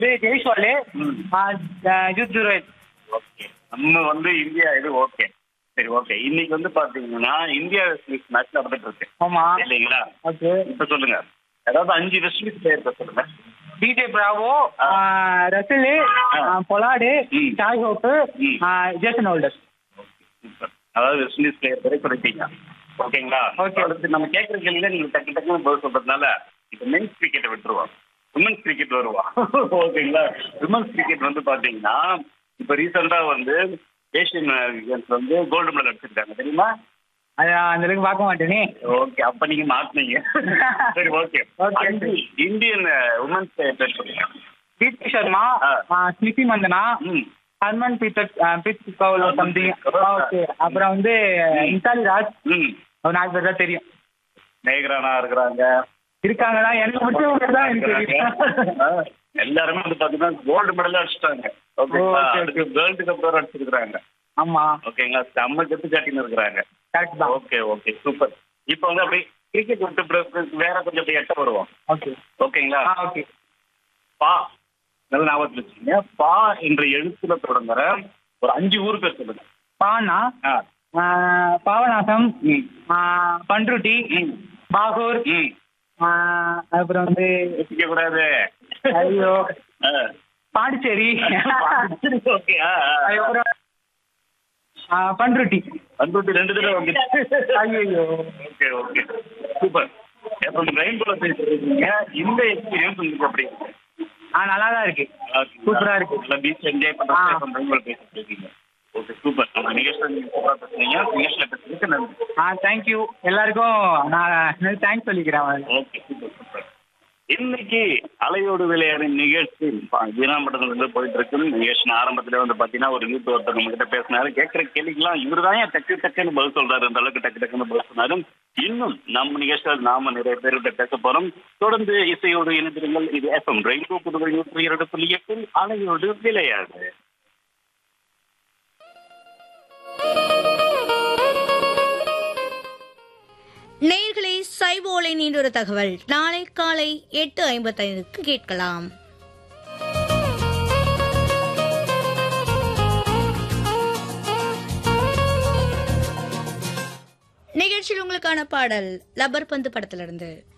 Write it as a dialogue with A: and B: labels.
A: ஜெய்ஸ்வால்
B: ம்.
A: ஜூத் ஜுரேஜ்
B: ஓகே நம்ம வந்து இந்தியா இது ஓகே சரி ஓகே இன்னைக்கு வந்து பாத்தீங்கன்னா இந்தியா வெஸ்ட் மேட்ச் நடந்துட்டு இருக்கு
A: ஆமா
B: இல்லைங்களா
A: ஓகே
B: இப்ப சொல்லுங்க ஏதாவது அஞ்சு வெஸ்ட் இண்டீஸ் பிளேயர் சொல்லுங்க
A: டிஜே பிராவோ ரசில் பொலாடு
B: ம்.
A: சாய் ஹோப்பு
B: ம்.
A: ஜேசன் ஹோல்டர்
B: சூப்பர் அதாவது வெஸ்ட் இண்டீஸ் பிளேயர் வரை சொல்லிட்டீங்க ஓகேங்களா
A: Okay.
B: அடுத்து நம்ம கேட்கற கேள்வியில நீங்க டக்கு டக்குன்னு பதில் சொல்றதுனால இப்ப மென்ஸ் கிரிக்கெட்டை விட்டுருவோம் விமன்ஸ் கிரிக்கெட் வருவா ஓகேங்களா விமன்ஸ் கிரிக்கெட் வந்து பாத்தீங்கன்னா இப்ப ரீசெண்டா வந்து ஏசியன் கேம்ஸ் வந்து கோல்டு மெடல் அடிச்சிருக்காங்க தெரியுமா
A: அது அந்த அளவுக்கு பார்க்க மாட்டேனே
B: ஓகே அப்ப நீங்க மாட்டினீங்க சரி ஓகே
A: Okay.
B: இந்தியன் உமன்ஸ் பேர் சொல்லுங்க
A: தீப்தி சர்மா
B: ஆ.
A: ஸ்மிருதி மந்தனா
B: ம்
A: ஹர்மன் பீட்டர் பீட் கவுல் சம்திங் ஓகே அப்புறம் வந்து இன்சாலி ராஜ்
B: ம்
A: ஒரு நாலு பேர் தான் தெரியும்
B: மேகரானா இருக்கிறாங்க
A: இருக்காங்களா எனக்கு மட்டும் இவங்க தான் எனக்கு தெரியும்
B: ஆ, எல்லாருமே வந்து பாத்தீங்கன்னா கோல்டு மெடல் அடிச்சிட்டாங்க ஓகேங்களா
A: ஓ, okay,
B: அடுத்து வேர்ல்டு கப் வேற அடிச்சிருக்காங்க
A: ஆமா
B: ஓகேங்களா செம்ம கத்து காட்டின்னு இருக்கிறாங்க
A: கரெக்ட் தான்
B: ஓகே ஓகே சூப்பர் இப்போ வந்து அப்படியே கிரிக்கெட் விட்டு பிறகு வேற கொஞ்சம் அப்படியே எட்ட வருவோம்
A: ஓகே
B: ஓகேங்களா
A: ஆ ஓகே
B: பா நல்ல ஞாபகத்தில் வச்சுங்க பா என்ற எழுத்துல தொடங்குற ஒரு அஞ்சு ஊர் பேர் சொல்லுங்க
A: பானா
B: ஆ
A: ஆ, பாவநாசம்
B: ம்
A: ஆ, பண்ருட்டி
B: ம்
A: பாகூர்
B: ம்
A: ஆ, அப்புறம் வந்து
B: யோசிக்க கூடாது
A: ஐயோ
B: ஆ.
A: பாண்டிச்சேரி
B: ஓகே ஆ, ஆ.
A: அதுக்கப்புறம் ஆ, பண்ருட்டி
B: அன்புட்டு ரெண்டு தடவை வந்துச்சு
A: ஐயோ
B: ஓகே ஓகே சூப்பர் இப்போ ரெயின்போல பேசுறீங்க இந்த எக்ஸ்பீரியன்ஸ் உங்களுக்கு எப்படி
A: ஆ நல்லா தான் இருக்கு சூப்பரா இருக்கு.
B: நல்லா பீச் என்ஜாய்
A: ஆ.
B: பண்ணுறது ரெயின்போல பேசிட்டு இருக்கீங்க ஓகே சூப்பர் நம்ம நிகழ்ச்சியில் நீங்கள் சூப்பராக பேசுறீங்க நிகழ்ச்சியில் பேசுறதுக்கு நன்றி
A: ஆ தேங்க்யூ எல்லாருக்கும் நான் தேங்க்ஸ் சொல்லிக்கிறேன்
B: ஓகே சூப்பர் சூப்பர் இன்னைக்கு அலையோடு விளையாடு நிகழ்ச்சி வீணாம்பட்டத்துல இருந்து போயிட்டு இருக்கு நிகழ்ச்சி ஆரம்பத்துல வந்து பாத்தீங்கன்னா ஒரு யூத் ஒருத்தர் நம்ம கிட்ட பேசினாரு கேட்கிற கேள்விக்கெல்லாம் இவரு தான் ஏன் டக்கு டக்குன்னு பதில் சொல்றாரு அந்த அளவுக்கு டக்கு டக்குன்னு பதில் சொன்னாரு இன்னும் நம்ம நிகழ்ச்சியில் நாம நிறைய பேர்கிட்ட பேச போறோம் தொடர்ந்து இசையோடு இணைந்திருங்கள் இது எஃப்எம் ரெயின்போ புதுவை நூற்றி இரண்டு புள்ளி எட்டில் அலையோடு விளையாடு
C: நேயர்களே சைவோலை நீண்டொரு தகவல் நாளை காலை எட்டு ஐம்பத்தைந்துக்கு கேட்கலாம் நிகழ்ச்சியில் உங்களுக்கான பாடல் லப்பர் பந்து படத்திலிருந்து